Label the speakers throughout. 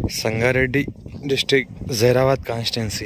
Speaker 1: Sangareddy district Zaheerabad constituency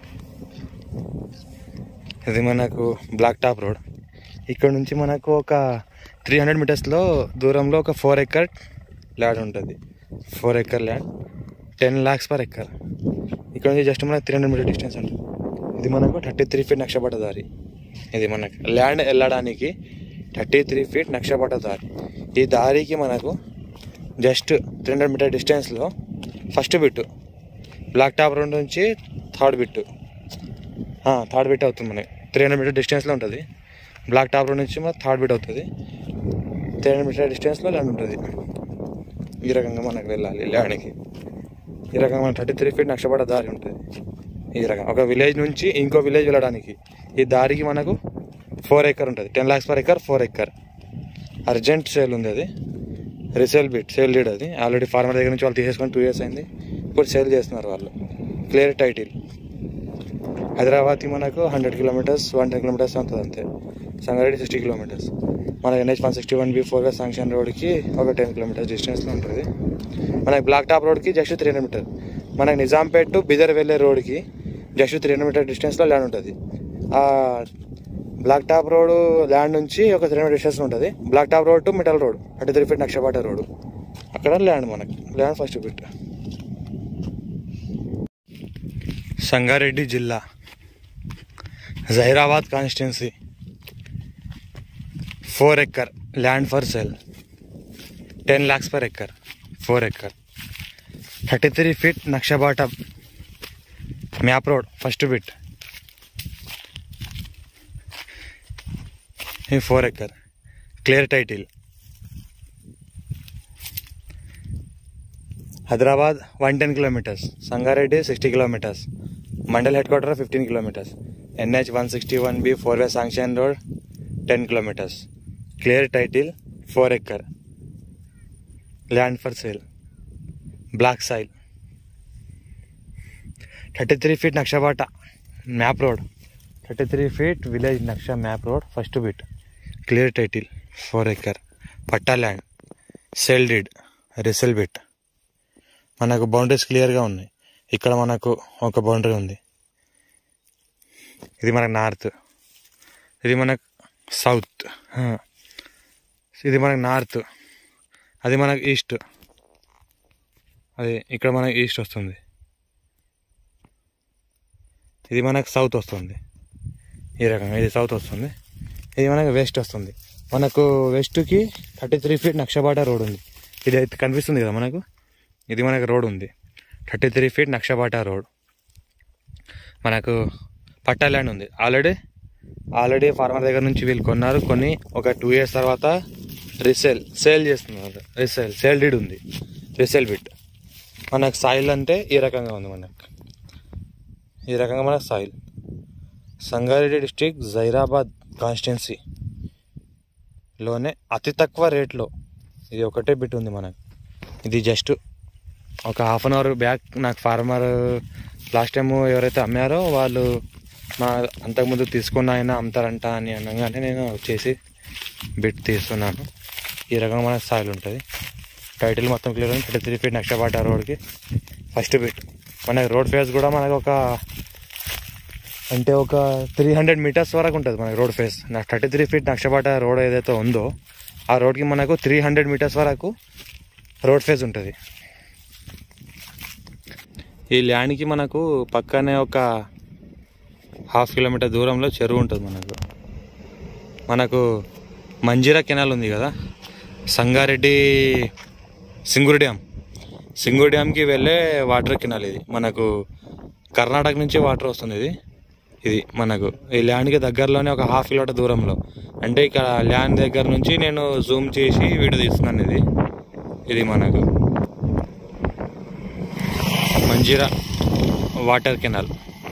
Speaker 1: ఇది మనకు black top road ఇక్కడ నుంచి మనకు ఒక త్రీ హండ్రెడ్ మీటర్స్లో దూరంలో ఒక ఫోర్ ఎకర్ ల్యాండ్ ఉంటుంది four acre land ten lakhs per acre ఇక్కడ నుంచి జస్ట్ మనకు త్రీ హండ్రెడ్ మీటర్ డిస్టెన్స్ ఉంటుంది ఇది మనకు థర్టీ త్రీ ఫీట్ నక్షపట దారి ఇది మనకు ల్యాండ్ వెళ్ళడానికి థర్టీ త్రీ ఫీట్ నక్షపట దారి ఈ దారికి మనకు జస్ట్ త్రీ హండ్రెడ్ మీటర్ డిస్టెన్స్లో first bit black top road నుంచి థర్డ్ బిట్టు థర్డ్ బిట్ అవుతుంది మనకి త్రీ హండ్రెడ్ మీటర్ డిస్టెన్స్లో ఉంటుంది బ్లాక్ టాప్ రోడ్ నుంచి మనకు థర్డ్ బిట్ అవుతుంది త్రీ హండ్రెడ్ మీటర్ డిస్టెన్స్లో ల్యాండ్ ఉంటుంది ఈ రకంగా మనకు వెళ్ళాలి ల్యాండ్కి ఈ రకంగా మన థర్టీ త్రీ ఫీట్ నక్షపడ దారి ఉంటుంది ఈ రకంగా ఒక విలేజ్ నుంచి ఇంకో విలేజ్ వెళ్ళడానికి ఈ దారికి మనకు ఫోర్ ఎకర్ ఉంటుంది ten lakhs per acre four acre urgent sale ఉంది అది రీసేల్ బిట్ సేల్ డీడ్ అది ఆల్రెడీ ఫార్మర్ దగ్గర నుంచి వాళ్ళు తీసేసుకొని టూ ఇయర్స్ అయింది ఇప్పుడు సేల్ చేస్తున్నారు వాళ్ళు క్లియర్ టైటిల్ హైదరాబాద్కి మనకు hundred kilometres one ten kilometres ఉంటుంది అంతే సంగారెడ్డి సిక్స్టీ కిలోమీటర్స్ మన NH one sixty one B ఫోర్గా శాంక్షన్ రోడ్కి ఒక టెన్ కిలోమీటర్స్ డిస్టెన్స్లో ఉంటుంది మనకి బ్లాక్ టాప్ రోడ్కి జస్ట్ త్రీ హండ్రెడ్ మీటర్ మనకి నిజాంపేట్ టు బిదర్ వెళ్ళే రోడ్కి జస్ట్ త్రీ హండ్రెడ్ మీటర్ డిస్టెన్స్లో ల్యాండ్ ఉంటుంది ఆ బ్లాక్ టాప్ రోడ్ ల్యాండ్ నుంచి ఒక త్రీ హండ్రెడ్ డిస్టెన్స్ ఉంటుంది black top road to metal road అంటే త్రీ ఫీట్ నక్షపాట రోడ్ అక్కడ ల్యాండ్ మనకి ల్యాండ్ ఫస్ట్ బిట్ సంగారెడ్డి జిల్లా Zaheerabad constituency four acre land for sell ten lakhs per acre four acre thirty three feet నక్షబాట map road first bit ఈ four acre clear title Hyderabad one ten kilometres Sangareddy sixty kilometres mandal head quarter fifteen kilometres NH one sixty one B four way sanction road ten kilometres clear title four acre land for sale black soil thirty three feet నక్షబాట map road thirty three feet village నక్ష map road first bit clear title four acre patta land sale deed resale bit మనకు boundaries క్లియర్గా ఉన్నాయి ఇక్కడ మనకు ఒక boundary ఉంది ఇది మనకు నార్త్ ఇది మనకు సౌత్ ఇది మనకు నార్త్ అది మనకు ఈస్ట్ అది ఇక్కడ మనకు ఈస్ట్ వస్తుంది ఇది మనకు సౌత్ వస్తుంది ఈ రకంగా ఇది సౌత్ వస్తుంది ఇది మనకు వెస్ట్ వస్తుంది మనకు వెస్ట్కి థర్టీ త్రీ ఫీట్ నక్షబాట రోడ్ ఉంది ఇది అయితే కనిపిస్తుంది కదా మనకు ఇది మనకు రోడ్ ఉంది థర్టీ త్రీ ఫీట్ నక్షబాట రోడ్ మనకు పట్టా ల్యాండ్ ఉంది ఆల్రెడీ ఆల్రెడీ ఫార్మర్ దగ్గర నుంచి వీళ్ళు కొన్నారు కొన్ని ఒక టూ ఇయర్స్ తర్వాత రీసేల్ సేల్ చేస్తున్నారు రీసేల్ సేల్ డీడ్ ఉంది రీసేల్ బిట్ మనకు సాయిల్ అంటే ఈ రకంగా ఉంది మనకు ఈ రకంగా మనకు soil Sangareddy district Zaheerabad constituency లోనే అతి తక్కువ రేట్లో ఇది ఒకటే బిట్ ఉంది మనకు ఇది జస్ట్ ఒక హాఫ్ అన్ అవర్ బ్యాక్ నాకు ఫార్మర్ లాస్ట్ టైం ఎవరైతే అమ్మారో వాళ్ళు మా అంతకుముందు తీసుకున్న ఆయన అమ్ముతారంట అని అనగానే నేను వచ్చేసి బిట్ తీస్తున్నాను ఈ రకంగా మనకు సాయిల్ ఉంటుంది టైటిల్ మొత్తం క్లియర్ ఉంది థర్టీ త్రీ ఫీట్ నక్షపాట రోడ్కి ఫస్ట్ బిట్ మనకి రోడ్ ఫేస్ కూడా మనకు ఒక అంటే ఒక త్రీ హండ్రెడ్ మీటర్స్ వరకు ఉంటుంది మనకి రోడ్ ఫేస్ నాకు థర్టీ త్రీ ఫీట్ నక్షపాట రోడ్ ఏదైతే ఉందో ఆ రోడ్కి మనకు త్రీ హండ్రెడ్ మీటర్స్ వరకు రోడ్ ఫేస్ ఉంటుంది ఈ ల్యాండ్కి మనకు పక్కనే ఒక హాఫ్ కిలోమీటర్ దూరంలో చెరువు ఉంటుంది మనకు మనకు మంజీరా కెనాల్ ఉంది కదా సంగారెడ్డి సింగూరు డ్యామ్ సింగూరు డ్యామ్కి వెళ్ళే వాటర్ కెనాల్ ఇది మనకు కర్ణాటక నుంచి వాటర్ వస్తుంది ఇది ఇది మనకు ఈ ల్యాండ్కి దగ్గరలోనే ఒక హాఫ్ కిలోమీటర్ దూరంలో అంటే ఇక్కడ ల్యాండ్ దగ్గర నుంచి నేను జూమ్ చేసి వీడియో తీస్తున్నాను ఇది ఇది మనకు మంజీరా వాటర్ కెనాల్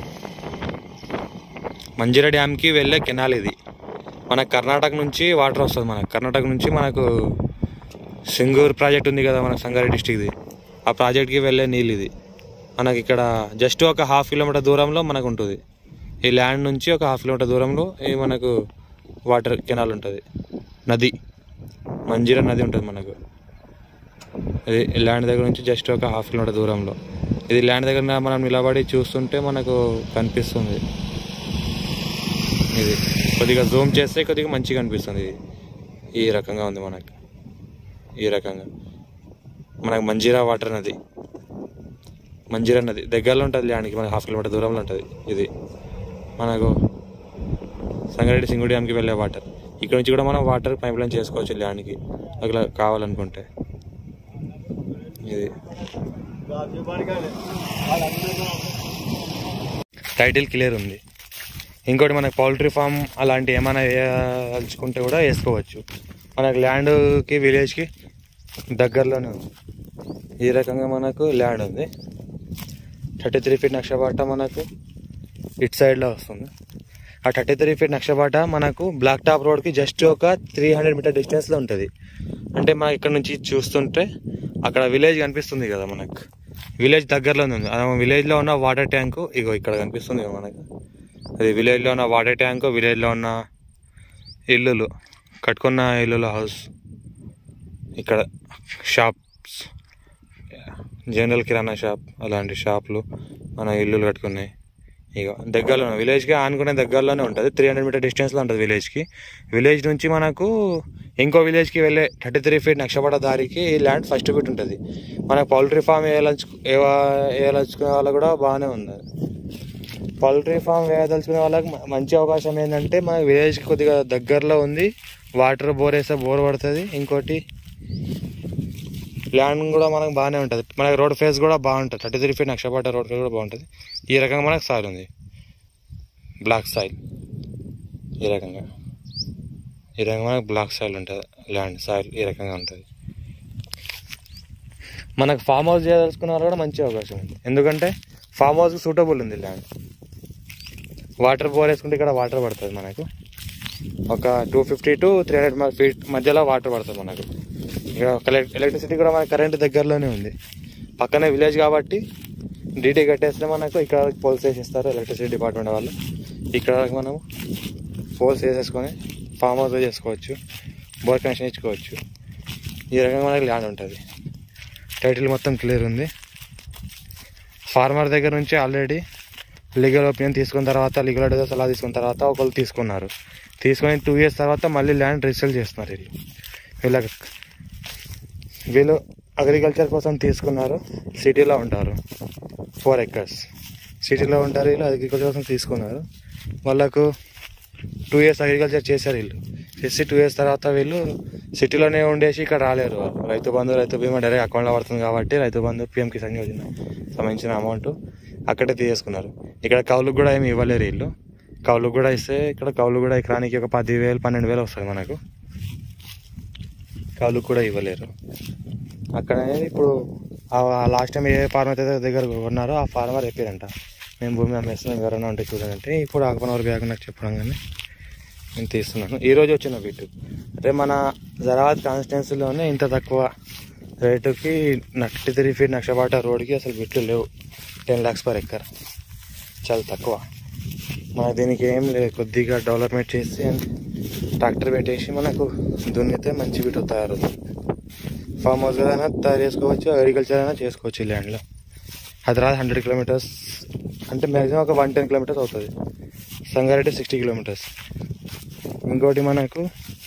Speaker 1: మంజీరా డ్యామ్కి వెళ్ళే కెనాల్ ఇది మన కర్ణాటక నుంచి వాటర్ వస్తుంది మనకు కర్ణాటక నుంచి మనకు సింగూర్ ప్రాజెక్ట్ ఉంది కదా మన సంగారెడ్డి డిస్టిక్ది ఆ ప్రాజెక్ట్కి వెళ్ళే నీళ్ళు ఇది మనకి ఇక్కడ జస్ట్ ఒక హాఫ్ కిలోమీటర్ దూరంలో మనకు ఉంటుంది ఈ ల్యాండ్ నుంచి ఒక హాఫ్ కిలోమీటర్ దూరంలో ఈ మనకు వాటర్ కెనాల్ ఉంటుంది నది మంజీరా నది ఉంటుంది మనకు ఇది ల్యాండ్ దగ్గర నుంచి జస్ట్ ఒక హాఫ్ కిలోమీటర్ దూరంలో ఇది ల్యాండ్ దగ్గర మనం నిలబడి చూస్తుంటే మనకు కనిపిస్తుంది ఇది కొద్దిగా జూమ్ చేస్తే కొద్దిగా మంచిగా అనిపిస్తుంది ఇది ఈ రకంగా ఉంది మనకు ఈ రకంగా మనకు మంజీరా వాటర్ నది మంజీరా నది దగ్గరలో ఉంటుంది ల్యాండ్కి మనకి హాఫ్ కిలోమీటర్ దూరంలో ఉంటుంది ఇది మనకు సంగారెడ్డి సింగుడి డ్యామ్కి వెళ్ళే వాటర్ ఇక్కడ నుంచి కూడా మనం వాటర్ పైప్ లైన్ చేసుకోవచ్చు ల్యాండ్కి అట్లా కావాలనుకుంటే ఇది టైటిల్ క్లియర్ ఉంది ఇంకోటి మనకి పౌల్ట్రీ ఫామ్ అలాంటి ఏమైనా వేయాల్చుకుంటే కూడా వేసుకోవచ్చు మనకు ల్యాండ్కి విలేజ్కి దగ్గరలోనే ఉంది ఈ రకంగా మనకు ల్యాండ్ ఉంది థర్టీ త్రీ ఫీట్ నక్షబాట మనకు ఇట్ సైడ్లో వస్తుంది ఆ థర్టీ త్రీ ఫీట్ నక్షబాట మనకు బ్లాక్ టాప్ రోడ్కి జస్ట్ ఒక త్రీ హండ్రెడ్ మీటర్ డిస్టెన్స్లో ఉంటుంది అంటే మనకి ఇక్కడ నుంచి చూస్తుంటే అక్కడ విలేజ్ కనిపిస్తుంది కదా మనకు విలేజ్ దగ్గరలోనే ఉంది ఆ విలేజ్లో ఉన్న వాటర్ ట్యాంకు ఇగో ఇక్కడ కనిపిస్తుంది కదా మనకు అది విలేజ్లో ఉన్న వాటర్ ట్యాంకు విలేజ్లో ఉన్న ఇల్లులు కట్టుకున్న ఇల్లుల హౌస్ ఇక్కడ షాప్స్ జనరల్ కిరాణా షాప్ అలాంటి షాపులు మన ఇల్లులు కట్టుకున్నాయి ఇక దగ్గరలో విలేజ్కి ఆనుకునే దగ్గరలోనే ఉంటుంది త్రీ హండ్రెడ్ మీటర్ డిస్టెన్స్లో ఉంటుంది విలేజ్కి విలేజ్ నుంచి మనకు ఇంకో విలేజ్కి వెళ్ళే థర్టీ త్రీ ఫీట్ నక్షపడ దారికి ఈ ల్యాండ్ ఫస్ట్ ఫీట్ ఉంటుంది మనకు పౌల్ట్రీ ఫామ్ వేయాలచు వేయాలచుకునే వాళ్ళకు కూడా బాగానే ఉంది పౌల్ట్రీ ఫామ్ వేయదలుచుకునే వాళ్ళకి మ- మంచి అవకాశం ఏంటంటే మన విలేజ్కి కొద్దిగా దగ్గరలో ఉంది వాటర్ బోర్ వేస్తే బోర్ పడుతుంది ఇంకోటి ల్యాండ్ కూడా మనకు బాగానే ఉంటుంది మనకి రోడ్ ఫేస్ కూడా బాగుంటుంది థర్టీ త్రీ ఫీట్ నక్షపాట రోడ్ ఫేస్ కూడా బాగుంటుంది ఈ రకంగా మనకు సాయిల్ ఉంది బ్లాక్ సాయిల్ ఈ రకంగా ఈ రకంగా మనకు బ్లాక్ సాయిల్ ఉంటుంది ల్యాండ్ సాయిల్ ఈ రకంగా ఉంటుంది మనకు ఫామ్ హౌస్ చేయదలుచుకున్న వాళ్ళు కూడా మంచి అవకాశం ఉంది ఎందుకంటే ఫామ్ హౌస్కి సూటబుల్ ఉంది ల్యాండ్ వాటర్ బోర్ వేసుకుంటే ఇక్కడ వాటర్ పడుతుంది మనకు ఒక two fifty to three hundred feet మధ్యలో వాటర్ పడుతుంది మనకు ఇక ఎలక్ట్రిసిటీ కూడా మనకి కరెంట్ దగ్గరలోనే ఉంది పక్కనే విలేజ్ కాబట్టి డీటీ కట్టేస్తే మనకు ఇక్కడ పోల్స్ వేసిస్తారు ఎలక్ట్రిసిటీ డిపార్ట్మెంట్ వాళ్ళు ఇక్కడ వరకు మనము పోల్స్ వేసేసుకొని ఫామ్ హౌస్ చేసుకోవచ్చు బోర్ కనెక్షన్ ఇచ్చుకోవచ్చు ఈ రకంగా మనకి ల్యాండ్ ఉంటుంది టైటిల్ మొత్తం క్లియర్ ఉంది ఫార్మర్ దగ్గర నుంచి ఆల్రెడీ లీగల్ ఒపీనియన్ తీసుకున్న తర్వాత లీగల్ అడ్వైజర్స్ అలా తీసుకున్న తర్వాత ఒకళ్ళు తీసుకున్నారు తీసుకొని టూ ఇయర్స్ తర్వాత మళ్ళీ ల్యాండ్ రిజిస్టర్ చేస్తున్నారు వీళ్ళు వీళ్ళకి వీళ్ళు అగ్రికల్చర్ కోసం తీసుకున్నారు సిటీలో ఉంటారు ఫోర్ ఎకర్స్ సిటీలో ఉంటారు వీళ్ళు అగ్రికల్చర్ కోసం తీసుకున్నారు వాళ్ళకు టూ ఇయర్స్ అగ్రికల్చర్ చేశారు వీళ్ళు చేసి టూ ఇయర్స్ తర్వాత వీళ్ళు సిటీలోనే ఉండేసి ఇక్కడ రాలేరు వాళ్ళు. రైతు బంధు రైతు బీమా డైరెక్ట్ అకౌంట్లో పడుతుంది కాబట్టి రైతు బంధు పిఎం కిసాన్ యోజన సంబంధించిన అమౌంట్ అక్కడే తీసేసుకున్నారు ఇక్కడ కౌలుకు కూడా ఏమి ఇవ్వలేరు వీళ్ళు కౌలుకు కూడా ఇస్తే ఇక్కడ కౌలు కూడా ఎకరానికి ఒక పది వేలు పన్నెండు వేలు వస్తుంది మనకు కౌలుకు కూడా ఇవ్వలేరు అక్కడ అనేది ఇప్పుడు లాస్ట్ టైం ఏ ఫార్మర్ అయితే దగ్గర కొన్నారో ఆ ఫార్మర్ చెప్పారంట మేము భూమి అమ్మేస్తున్నాం ఎవరైనా ఉంటే చూడండి అంటే ఇప్పుడు హాఫ్ అన్ అవర్ బ్యాగ్ నాకు చెప్పడం కానీ నేను తీస్తున్నాను ఈ రోజు వచ్చిన బిట్టు అంటే మన జరాబాద్ కాన్స్టిట్యున్సీలోనే ఇంత తక్కువ రేటుకి నట్టి త్రీ ఫీట్ నక్షబాట రోడ్కి అసలు బిట్లు లేవు టెన్ ల్యాక్స్ పర్ ఎక్కర్ చాలా తక్కువ మన దీనికి ఏం లేదు కొద్దిగా డెవలప్మెంట్ చేసి ట్రాక్టర్ పెట్టేసి మనకు దున్నితే మంచి బిట్ తయారవుతుంది ఫామ్ హౌస్ అయినా తయారు చేసుకోవచ్చు అగ్రికల్చర్ అయినా చేసుకోవచ్చు ఈ ల్యాండ్లో హైదరాబాద్ హండ్రెడ్ కిలోమీటర్స్ అంటే మ్యాక్సిమం ఒక వన్ టెన్ కిలోమీటర్స్ అవుతుంది సంగారెడ్డి సిక్స్టీ కిలోమీటర్స్ ఇంకోటి మనకు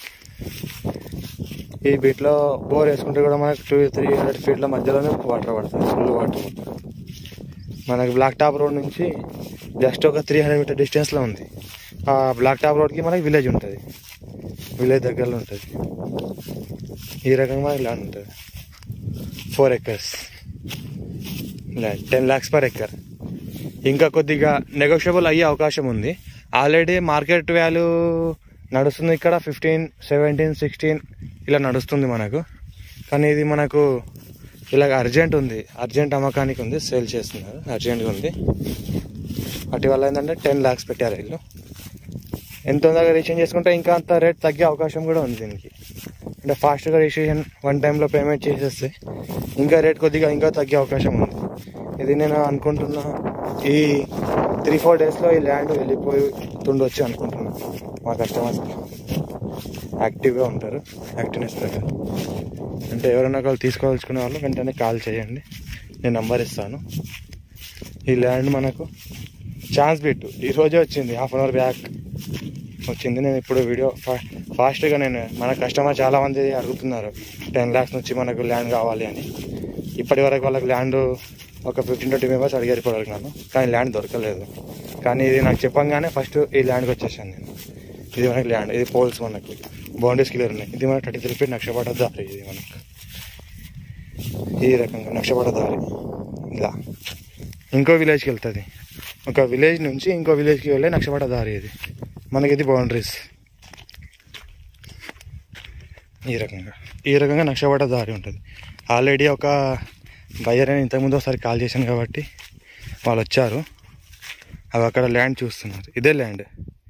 Speaker 1: ఈ బిట్లో బోర్ వేసుకుంటే కూడా మనకు టూ త్రీ హండ్రెడ్ ఫీట్ల మధ్యలోనే వాటర్ పడుతుంది ఫుల్ వాటర్ మనకి బ్లాక్ టాప్ రోడ్ నుంచి జస్ట్ ఒక త్రీ హండ్రెడ్ మీటర్ డిస్టెన్స్లో ఉంది ఆ బ్లాక్ టాప్ రోడ్కి మనకి విలేజ్ ఉంటుంది విలేజ్ దగ్గరలో ఉంటుంది ఈ రకంగా మనకి ల్యాండ్ ఉంటుంది four acres land ten lakhs per acre ఇంకా కొద్దిగా నెగోషియబుల్ అయ్యే అవకాశం ఉంది ఆల్రెడీ మార్కెట్ వాల్యూ నడుస్తుంది ఇక్కడ ఫిఫ్టీన్ సెవెంటీన్ సిక్స్టీన్ ఇలా నడుస్తుంది మనకు కానీ ఇది మనకు ఇలాగ అర్జెంట్ ఉంది అర్జెంట్ అమ్మకానికి ఉంది సేల్ చేస్తున్నారు అర్జెంట్గా ఉంది వాటి వల్ల ఏంటంటే టెన్ ల్యాక్స్ పెట్టారు వీళ్ళు ఎంత తొందరగా రిజిస్ట్రేషన్ చేసుకుంటే ఇంకా అంత రేట్ తగ్గే అవకాశం కూడా ఉంది దీనికి అంటే ఫాస్ట్గా రిజిస్ట్రేషన్ వన్ టైంలో పేమెంట్ చేసేస్తే ఇంకా రేట్ కొద్దిగా ఇంకా తగ్గే అవకాశం ఉంది ఇది నేను అనుకుంటున్నా ఈ త్రీ ఫోర్ డేస్లో ఈ ల్యాండ్ వెళ్ళిపోయి తుండొచ్చు అనుకుంటున్నాను మా కస్టమర్స్ యాక్టివ్గా ఉంటారు యాక్టివ్నెస్ ప్రకారం అంటే ఎవరైనా ఒకళ్ళు తీసుకోవాల్చుకునే వాళ్ళు వెంటనే కాల్ చేయండి నేను నంబర్ ఇస్తాను ఈ ల్యాండ్ మనకు ఛాన్స్ బిట్ ఈ రోజే వచ్చింది హాఫ్ అన్ అవర్ బ్యాక్ వచ్చింది నేను ఇప్పుడు వీడియో ఫా ఫాస్ట్గా నేను మన కస్టమర్ చాలామంది అడుగుతున్నారు టెన్ ల్యాక్స్ నుంచి మనకు ల్యాండ్ కావాలి అని ఇప్పటి వరకు వాళ్ళకి ల్యాండ్ ఒక ఫిఫ్టీన్ ట్వంటీ మెంబర్స్ అడిగారు ఇప్పుడు వరకు నన్ను కానీ ల్యాండ్ దొరకలేదు కానీ ఇది నాకు చెప్పంగానే ఫస్ట్ ఈ ల్యాండ్కి వచ్చేసాను నేను ఇది మనకి ల్యాండ్ ఇది పోల్స్ మనకు బౌండరీస్ క్లియర్ ఉన్నాయి ఇది మనకి థర్టీ త్రీ ఫీట్ నక్షపట దారి ఇది మనకు ఈ రకంగా నక్షపట దారి ఇలా ఇంకో విలేజ్కి వెళ్తుంది ఒక విలేజ్ నుంచి ఇంకో విలేజ్కి వెళ్ళే నక్షపట దారి ఇది మనకి ఇది బౌండరీస్ ఈ రకంగా ఈ రకంగా నక్షపట దారి ఉంటుంది ఆల్రెడీ ఒక బయ్యర్ అని ఇంతకుముందు ఒకసారి కాల్ చేశాను కాబట్టి వాళ్ళు వచ్చారు అవి అక్కడ ల్యాండ్ చూస్తున్నారు ఇదే ల్యాండ్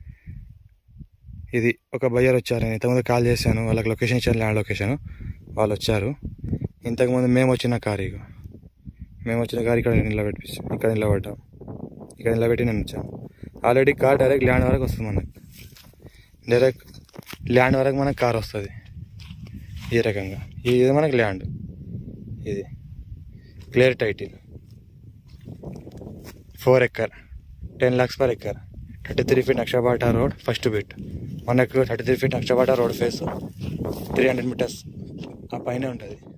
Speaker 1: ఇది ఒక బయ్యర్ వచ్చారు నేను ఇంతకుముందు కాల్ చేశాను వాళ్ళకి లొకేషన్ ఇచ్చాను ల్యాండ్ లొకేషన్ వాళ్ళు వచ్చారు ఇంతకుముందు మేము వచ్చిన కారు ఇక మేము వచ్చిన కారు ఇక్కడ నిలబెట్టిస్తాం ఇక్కడ నిలబడ్డాం ఇక్కడ నిలబెట్టి నేను వచ్చాను ఆల్రెడీ కార్ డైరెక్ట్ ల్యాండ్ వరకు వస్తుంది మనకు డైరెక్ట్ ల్యాండ్ వరకు మనకు కార్ వస్తుంది ఈ రకంగా ఇది మనకి ల్యాండ్ ఇది clear title four acre ten lakhs per acre thirty three feet నక్షబాట రోడ్ ఫస్ట్ బిట్ మనకు థర్టీ త్రీ ఫీట్ నక్షబాట road face three hundred metres ఆ పైన ఉంటుంది